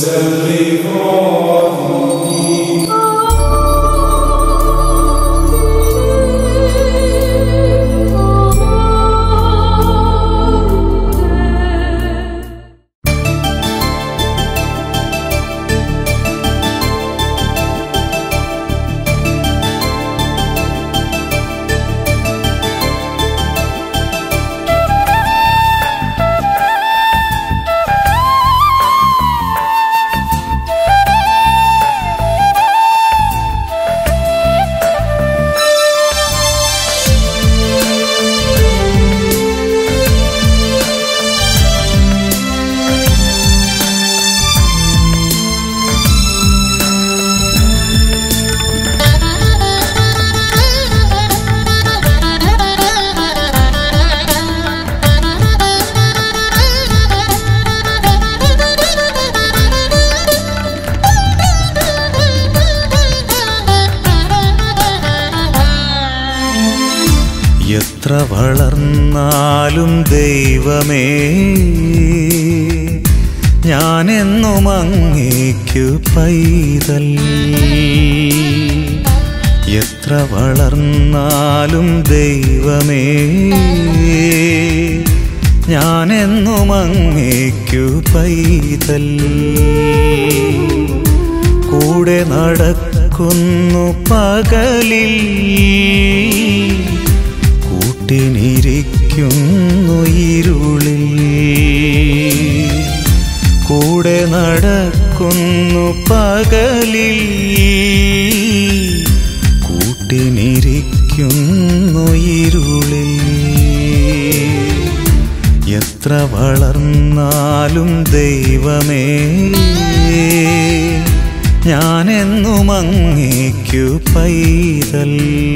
എത്ര വളർന്നാലും ദൈവമേ ഞാനെന്നും അങ്ങേക്കു പൈതൽ എത്ര വളർന്നാലും ദൈവമേ ഞാനെന്നും അങ്ങേക്കു പൈതൽ കൂടെ നടക്കുന്നു പകലിൽ കൂട്ടിനിരിക്കുന്നു ഇരുളിൽ കൂടെ നടക്കുന്നു പകലിൽ കൂട്ടിനിരിക്കുന്നു ഇരുളിൽ എത്ര വളർന്നാലും ദൈവമേ ഞാനെന്നും അങ്ങേക്കു പൈതൽ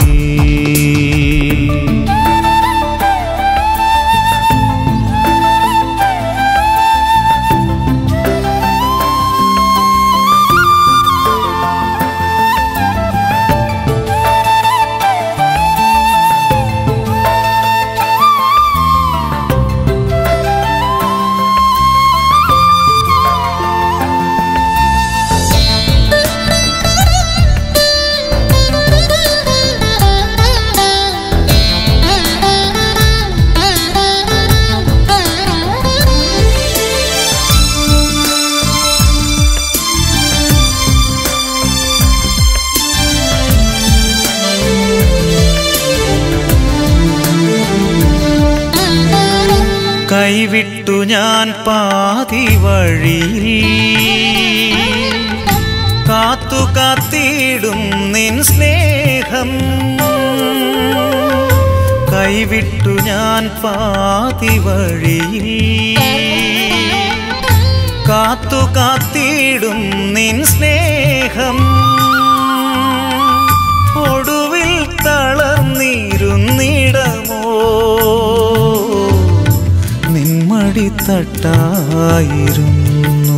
കൈവിട്ടു ഞാൻ പാതി വഴിയിൽ കാത്തു കാത്തിടും നിൻ സ്നേഹം കൈവിട്ടു ഞാൻ പാതി വഴിയിൽ കാത്തു കാത്തിടും നിൻ സ്നേഹം ഒടുവിൽ തളർന്നിരുന്നിടമോ നിന്മടിത്തട്ടായിരുന്നു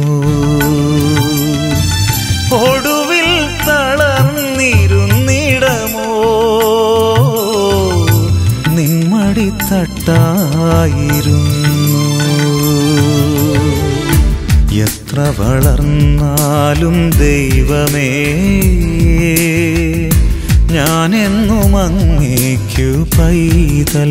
ഒടുവിൽ തളർന്നിരുന്നിടമോ നിന്മടിത്തട്ടായിരുന്നു എത്ര വളർന്നാലും ദൈവമേ ഞാനെന്നും അങ്ങേക്കു പൈതൽ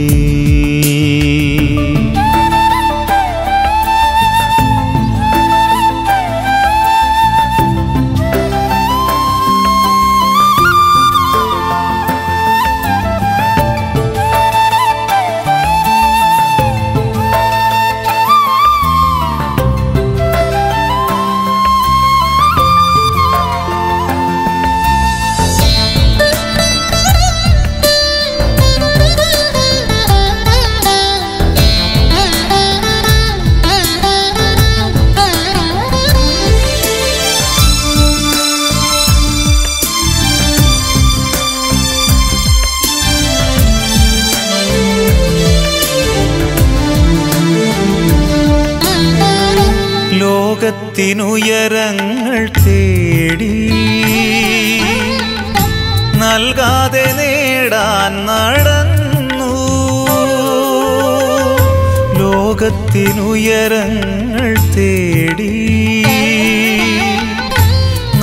ലോകത്തിനുയരങ്ങൾ തേടി നൽകാതെ നേടാൻ നടന്നു ലോകത്തിനുയരങ്ങൾ തേടി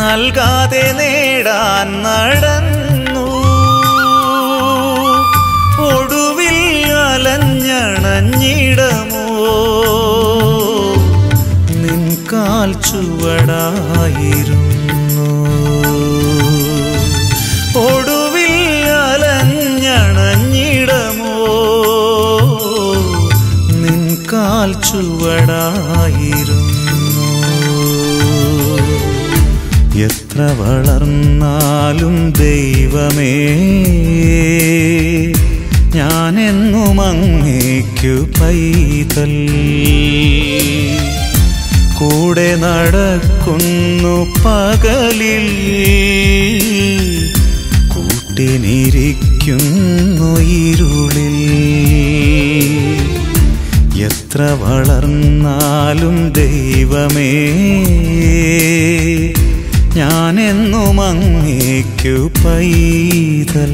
നൽകാതെ നേടാൻ നടന്നു ഒടുവിൽ അലഞ്ഞണഞ്ഞിടമോ നിൻ കാൽ ചുവടായിരുന്നു ഒടുവിൽ അലഞ്ഞണഞ്ഞിടമോ നിൻ കാൽ ചുവടായിരുന്നു എത്ര വളർന്നാലും ദൈവമേ ഞാനെന്നും അങ്ങേക്കു പൈതൽ കൂടെ നടക്കുന്നു പകലിൽ കൂട്ടിനിരിക്കുന്നു ഇരുളിൽ എത്ര വളർന്നാലും ദൈവമേ ഞാനെന്നും അങ്ങേക്കു പൈതൽ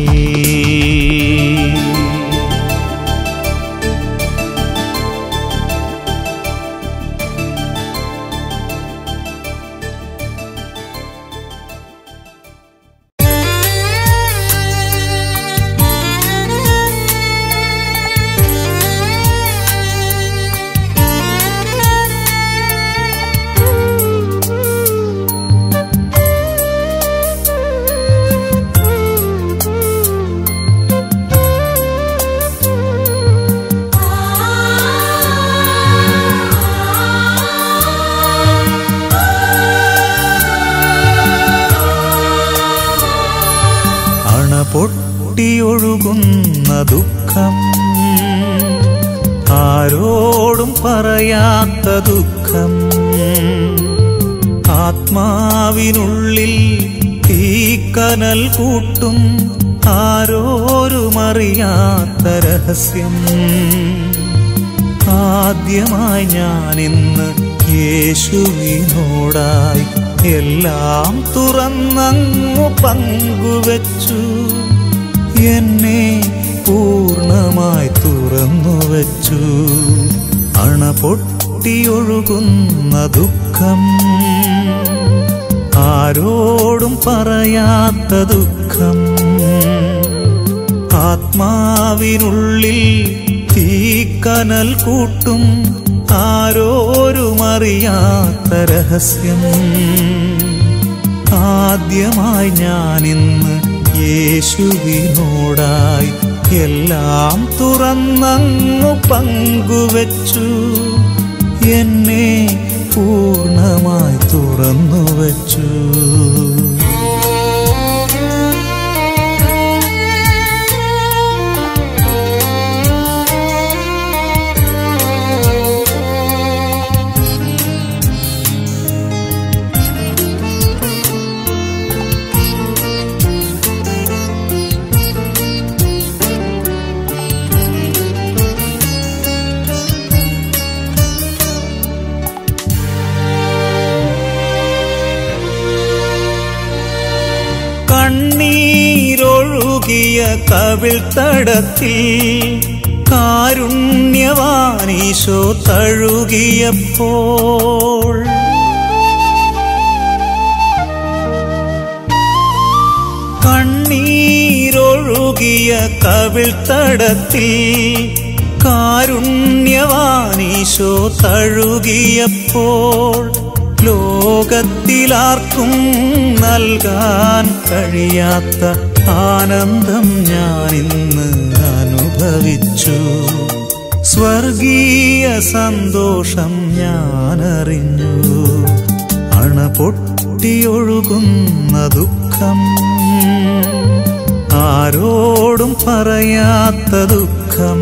അണ പൊട്ടിയൊഴുകുന്ന ദുഃഖം ആരോടും പറയാത്ത ദുഃഖം ആത്മാവിനുള്ളിൽ തീക്കനൽ കൂട്ടും ആരോരുമറിയാത്ത രഹസ്യം ആദ്യമായി ഞാൻ ഇന്ന് യേശുവിനോടായി എല്ലാം തുറന്നങ്ങു പങ്കുവച്ചു എന്നെ പൂർണ്ണമായി തുറന്നു വച്ചു അണ പൊട്ടിയൊഴുകുന്ന ദുഃഖം ആരോടും പറയാത്ത ദുഃഖം ആത്മാവിനുള്ളിൽ തീക്കനൽ കൂട്ടും ആരോരുമറിയാത്ത രഹസ്യം ആദ്യമായി ഞാൻ ഇന്ന് യേശുവിനോടായി എല്ലാം തുറന്നങ്ങു പങ്കുവച്ചു എന്നെ പൂർണ്ണമായി തുറന്നു വച്ചു കണ്ണീരൊഴുകിയ കവിൾ തടത്തിൽ കാരുണ്യവാനീശോ തഴുകിയപ്പോൾ കണ്ണീരൊഴുകിയ കവിൾ തടത്തിൽ കാരുണ്യവാനീശോ തഴുകിയപ്പോൾ ലോകത്തിലാർക്കും നൽകാൻ കഴിയാത്ത ആനന്ദം ഞാൻ ഇന്ന് അനുഭവിച്ചു സ്വർഗീയ സന്തോഷം ഞാൻ അറിഞ്ഞു അണ പൊട്ടിയൊഴുകുന്ന ദുഃഖം ആരോടും പറയാത്ത ദുഃഖം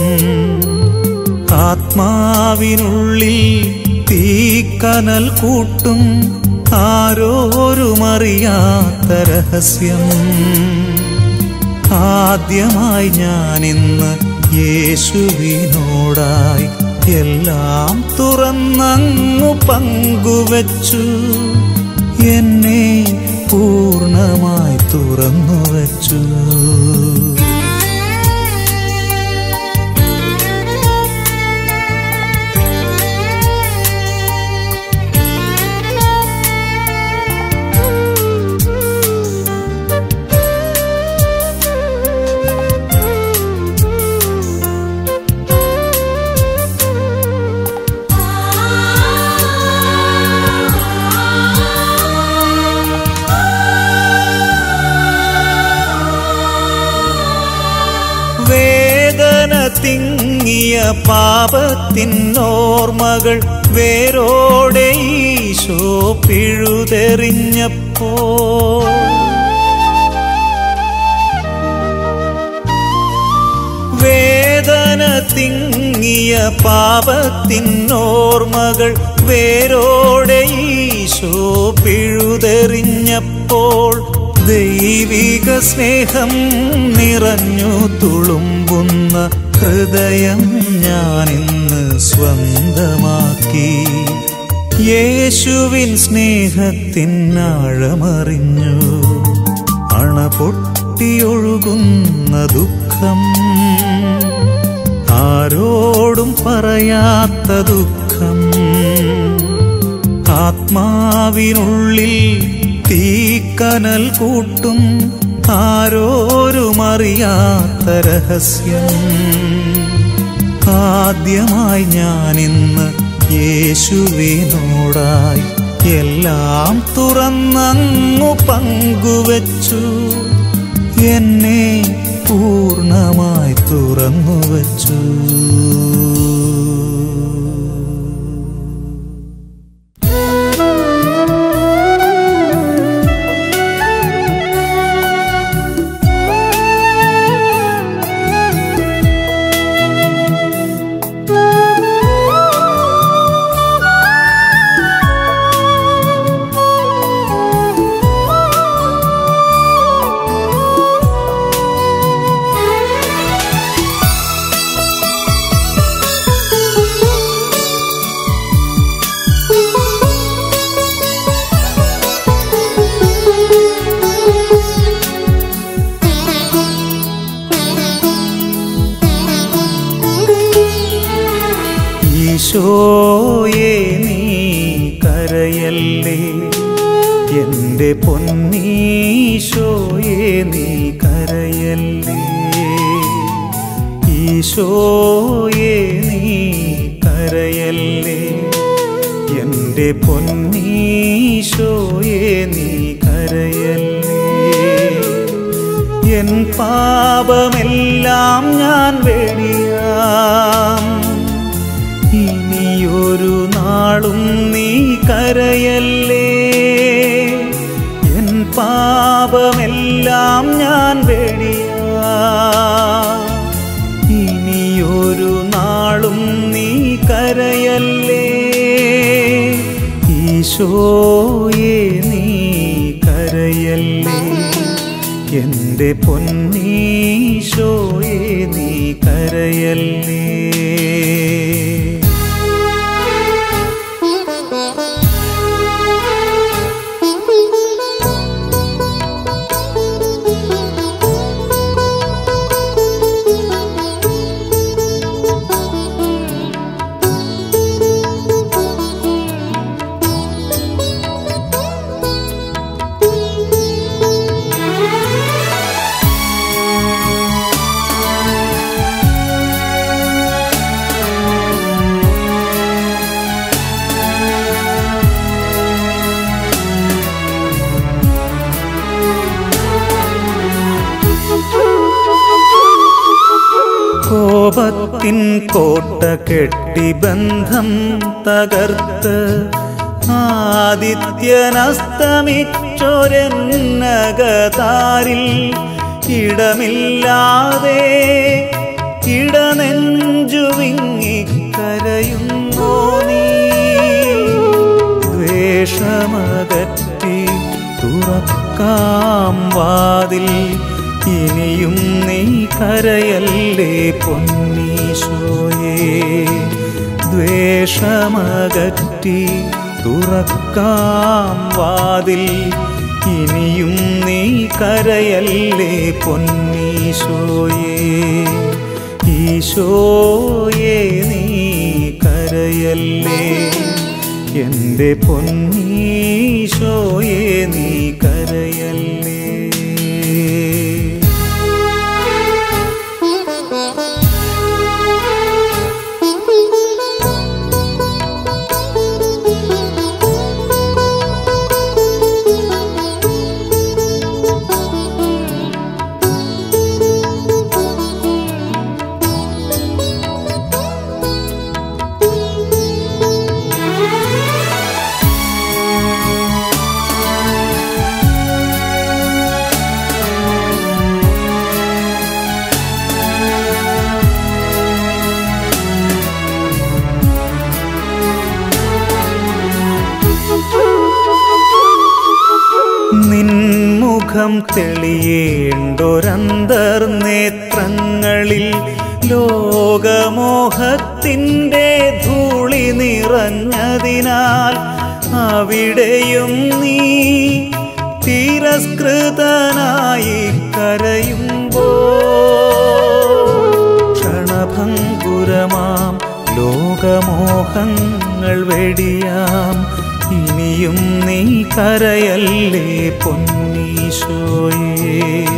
ആത്മാവിനുള്ളിൽ തീക്കനൽ കൂട്ടും ആരോരുമറിയാത്ത രഹസ്യം ആദ്യമായി ഞാൻ ഇന്ന് യേശുവിനോടായി എല്ലാം തുറന്നങ്ങു പങ്കുവച്ചു എന്നെ പൂർണ്ണമായി തുറന്നു വച്ചു പാപത്തിനോർമ്മകൾ വേരോടെ ഈശോ പിഴുതെറിഞ്ഞപ്പോ വേദന തിങ്ങിയ പാപത്തിനോർമ്മകൾ വേരോടെ ഈശോ പിഴുതെറിഞ്ഞപ്പോൾ ദൈവിക സ്നേഹം നിറഞ്ഞു തുളുമ്പുന്ന ഹൃദയം ഞാനിന്ന് സ്വന്തമാക്കി യേശുവിൻ സ്നേഹത്തിനാഴമറിഞ്ഞു അണ പൊട്ടിയൊഴുകുന്ന ദുഃഖം ആരോടും പറയാത്ത ദുഃഖം ആത്മാവിനുള്ളിൽ തീക്കനൽ കൂട്ടും ആരോരുമറിയാത്ത രഹസ്യം ആദ്യമായി ഞാനിന്ന് യേശുവിനോടായി എല്ലാം തുറന്നങ്ങു പങ്കുവച്ചു എന്നെ പൂർണ്ണമായി തുറന്നു വച്ചു ഈശോയെ നീ കരയല്ലേ എൻ്റെ പൊന്നീശോയെ നീ കരയല്ലേ ഈശോയെ നീ കരയല്ലേ എൻ്റെ പൊന്നീശോയെ നീ കരയല്ലേ എൻ പാപമെല്ലാം ഞാൻ വെടിയാം ഇനിയൊരു നാളും നീ കരയല്ലേ എൻ പാപമെല്ലാം ഞാൻ വെടിയാ ഇനിയൊരു നാളും നീ കരയല്ലേ ഈശോയെ നീ കരയല്ലേ എൻ്റെ പൊന്നീശോയെ നീ കരയല്ലേ കോപത്തിൻ കോട്ട കെട്ടി ബന്ധം തകർത്ത് ആദിത്യനസ്തമിച്ചൊരെന്നകതാരിൽ ഇടമില്ലാതെ ഇടനെഞ്ചുവിങ്ങി കരയുന്നോ നീ ദ്വേഷമകറ്റി തുറക്കാം വാതിൽ ഇനിയും നീ കരയല്ലേ പൊന്നീശോയേ ദ്വേഷമകറ്റി തുറക്കാം വാതിൽ ഇനിയും നീ കരയല്ലേ പൊന്നീശോയേ ഈശോയേ നീ കരയല്ലേ എൻ്റെ പൊന്നീശോയേ നീ കരയല്ലേ മുഖം തെളിയേണ്ടൊരന്തർനേത്രങ്ങളിൽ ലോകമോഹത്തിൻ്റെ ധൂളി നിറഞ്ഞതിനാൽ അവിടെയും നീ തിരസ്കൃതനായി കരയുമ്പോ ക്ഷണഭങ്കുരമാം ലോകമോഹങ്ങൾ വെടിയാം ഇനിയും നീ കരയല്ലേ പൊന്നീശോയേ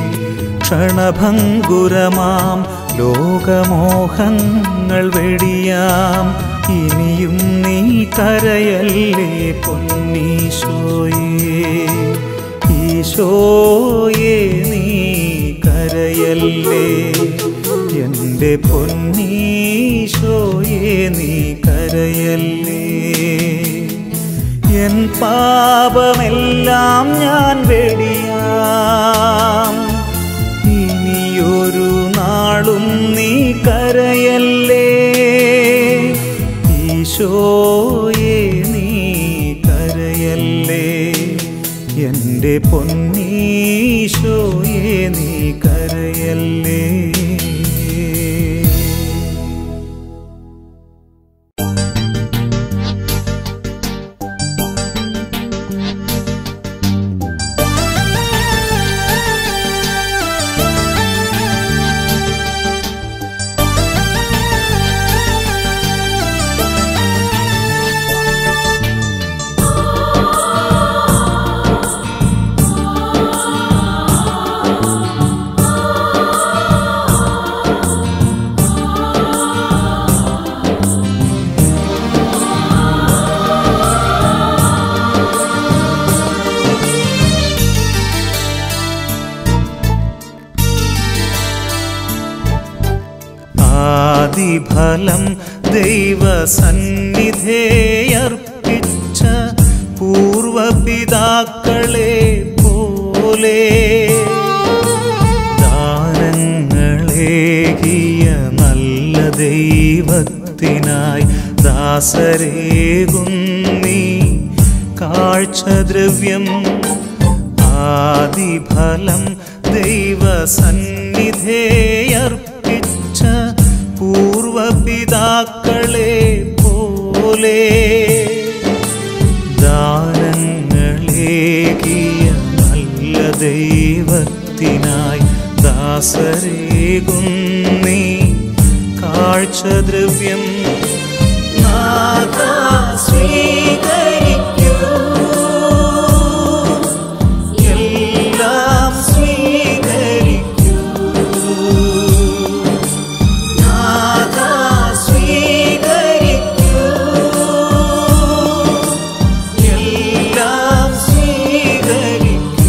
ക്ഷണഭങ്കുരമാം ലോകമോഹങ്ങൾ വെടിയാം ഇനിയും നീ കരയല്ലേ പൊന്നീശോയേ ഈശോയേ നീ കരയല്ലേ എൻ്റെ പൊന്നീശോയേ നീ കരയല്ലേ എൻ പാപമെല്ലാം ഞാൻ വെടിയാം ഇനിയൊരു നാളും നീ കരയല്ലേ ഈശോയേ നീ കരയല്ലേ എൻ്റെ പൊന്നീശോയേ നീ കരയല്ലേ ആദിഫലം ദൈവസന്നിധേയർപ്പിച്ച പൂർവപിതാക്കളെ പോലെ ദാനങ്ങളേകിയ നല്ല ദൈവത്തിനായി ദാസരേകുന്നീ കാഴ്ചദ്രവ്യം ആദിഫലം ദൈവസന്നിധേയർപ്പിച്ച പൂർവപിതാക്കളെ പോലെ ദാനങ്ങളേകിയ നല്ല ദൈവത്തിനായി ദാസരേകുന്നീ കാഴ്ചദ്രവ്യം നാഥ സ്വീകരിക്കൂ എല്ലാം സ്വീകരിക്കൂ നാഥ സ്വീകരിക്കൂ എല്ലാം സ്വീകരിക്കൂ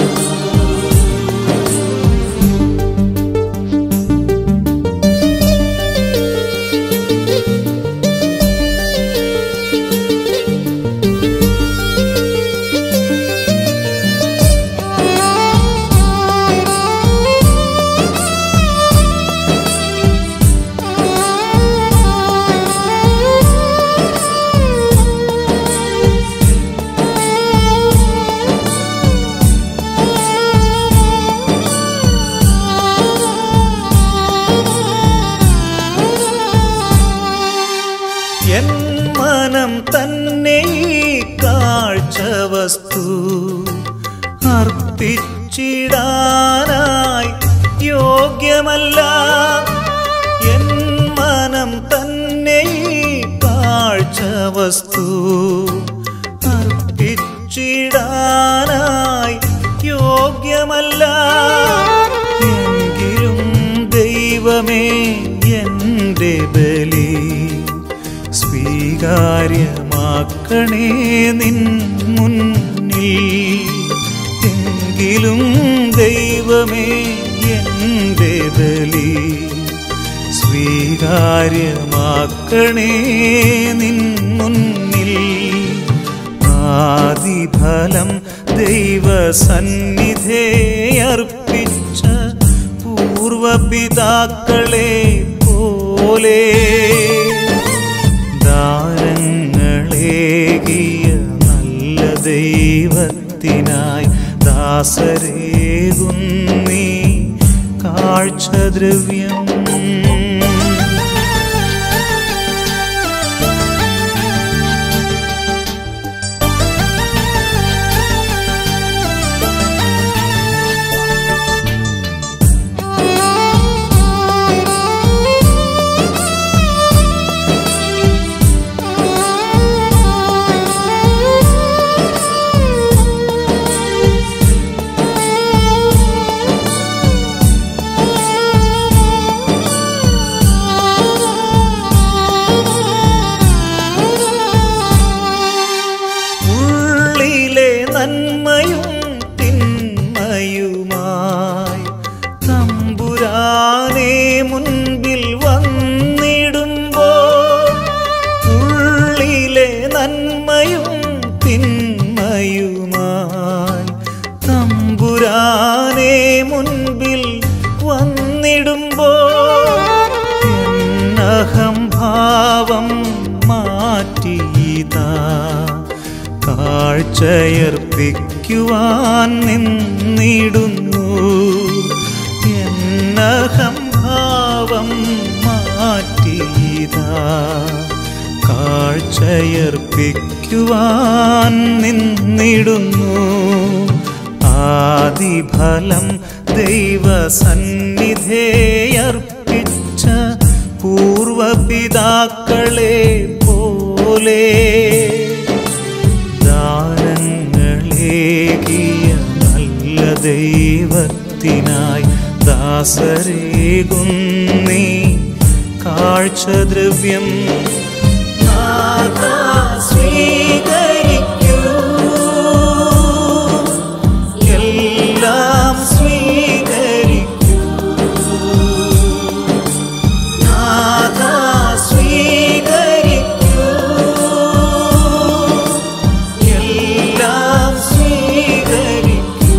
എൻ മനം തന്നെ ഈ കാഴ്ച വസ്തു അർപ്പിച്ചിടാനായി യോഗ്യമല്ല എൻ മനം തന്നെ ഈ കാഴ്ച വസ്തു അർപ്പിച്ചിടാനായി യോഗ്യമല്ല എങ്കിലും ദൈവമേ എൻ്റെ ബലി സ്വീകാര്യമാക്കണേ നിൻ മുന്നിൽ എങ്കിലും ദൈവമേ എൻ്റെ ബലി സ്വീകാര്യമാക്കണേ നിൻ മുന്നിൽ ആദിഫലം ദൈവസന്നിധേയർപ്പിച്ച പൂർവപിതാക്കളെ പോലെ ദാനങ്ങളേകിയ നല്ല ദൈവത്തിനായി ദാസരേ ദാസരേകുന്നീ കാഴ്ചദ്രവ്യം ഉള്ളിലെ നന്മയും തിന്മയുമായി തമ്പുരാനെ മുൻപിൽ വന്നിടുമ്പോൾ ഉള്ളിലെ നന്മയും തിന്മയുമായി തമ്പുരാനെ മുൻപിൽ വന്നിടുമ്പോൾ എന്നഹംഭാവം മാറ്റിയതാ കാഴ്ചയർപ്പിക്കുവാൻ നിന്നിടുന്നു എന്നഹംഭാവം മാറ്റിയതാ കാഴ്ചയർപ്പിക്കുവാൻ നിന്നിടുന്നു ആദിഫലം ദൈവസന്നിധേയർപ്പിച്ച പൂർവപിതാക്കളെ പോലെ ദാനങ്ങളേകിയ നല്ല ദൈവത്തിനായി ദാസരേകുന്നീ കാഴ്ചദ്രവ്യം നാഥാ സ്വീകരിക്കൂ എല്ലാം സ്വീകരിക്കൂ നാഥാ സ്വീകരിക്കൂ എല്ലാം സ്വീകരിക്കൂ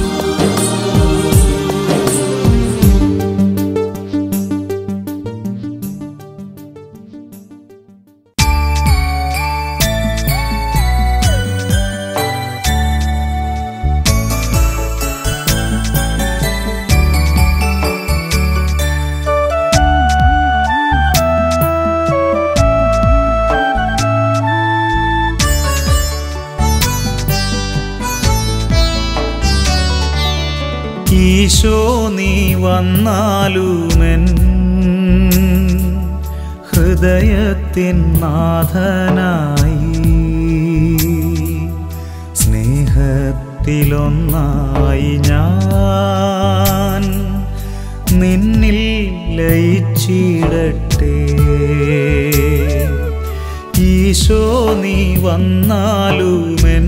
ഈശോ നീ വന്നാലുമെൻ ഹൃദയത്തിൻ നാഥനായി സ്നേഹത്തിലൊന്നായി ഞാൻ നിന്നിൽ ലയിച്ചിടട്ടെ ഈശോ നീ വന്നാലുമെൻ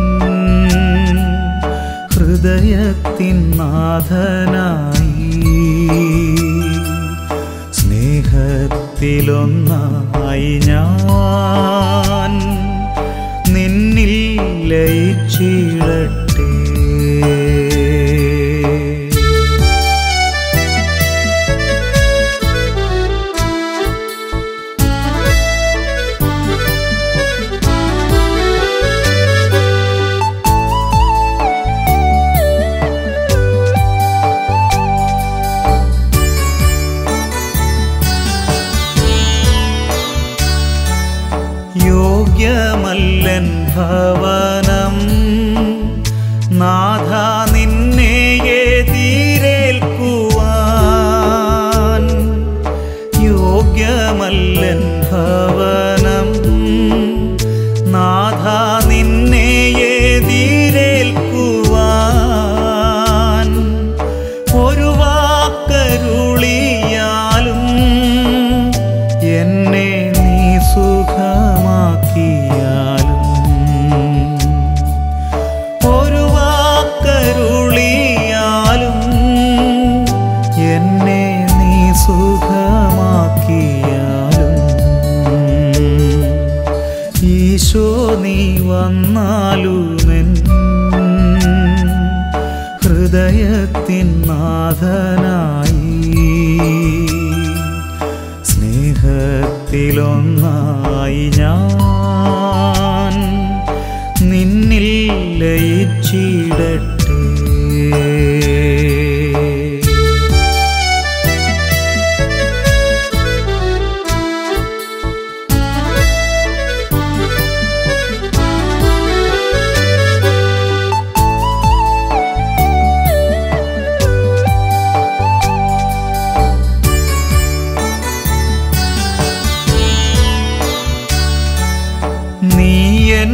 ഹൃദയത്തിൻ നാഥനായി സ്നേഹത്തിലൊന്നായി ഞാൻ നിന്നിൽ ലയിച്ചിടട്ടെ യോഗ്യമല്ലൻ ഭവനം നാഥ നിന്നെ എതിരേൽക്കുവാൻ യോഗ്യമല്ലൻ ഭവനം നാഥ നിന്നെ എതിരേൽക്കുവാൻ ഒരു വാക്കരുളിയാലും എന്നെ നീ സുഖമാക്കിയാലും ഒരു വാക്കരുളിയാലും എന്നെ നീ സുഖമാക്കിയാലും ഈശോ നീ വന്നാലുമെൻ ഹൃദയത്തിൻ നാഥനായി സ്നേഹത്തിലൊന്നായി ഞാൻ നിന്നിൽ ലയിച്ചിടട്ടെ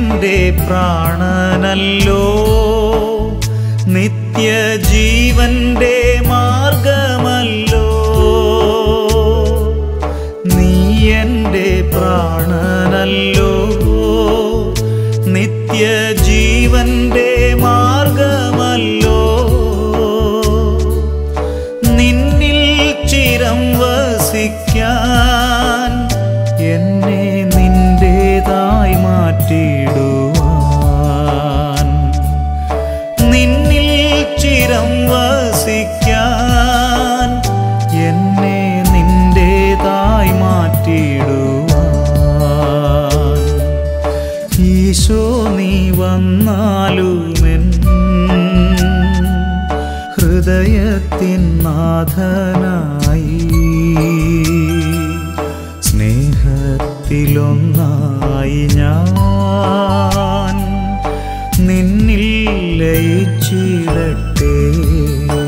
എൻ്റെ പ്രാണനല്ലോ നിത്യജീവന്റെ മാർഗമല്ലോ നീ എൻ്റെ പ്രാണനല്ലോ നിത്യജീവന്റെ മാർഗമല്ലോ നിന്നിൽ ചിരം വസിക്കാൻ എന്നെ നിന്റേതായി മാറ്റിടുവാൻ നിന്നിൽ ചിരം വസിക്കാൻ എന്നെ നിന്റേതായി മാറ്റിടുവാൻ ഈശോ നീ വന്നാലുമെൻ ഹൃദയത്തിൻ നാഥനായി സ്നേഹത്തിലൊന്നായി ഞാൻ നിന്നിൽ ലയിച്ചിടട്ടെ